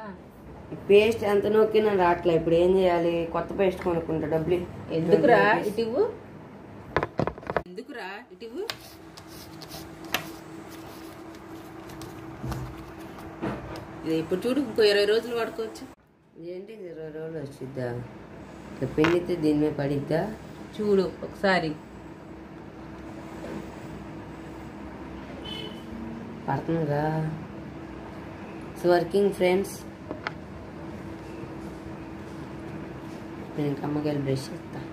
Paste ఎంత నొక్కినా రావట్లే ఇప్పుడు ఏం చేయాలి కొత్త పేస్ట్ కొనుక్కుంటా డబ్బులు ఇ- ఎందుకురా 20 rupees. ఇటివు ఎందుకురా ఇటివు ఇది ఇప్పుడు చూడు ఇంకో ఇరవై రోజులు వాడుకోవచ్చు ఏంటి ఇది ఇరవై రోజులు వచ్చిద్దా ఇట్లా పిండితే దీని మీద పడిద్దా చూడు ఒకసారి పడుతుందిగా ఇట్స్ వర్కింగ్ ఫ్రెండ్స్ నేను ఇంకా అమ్మకి వెళ్ళి బ్రష్ చేస్తా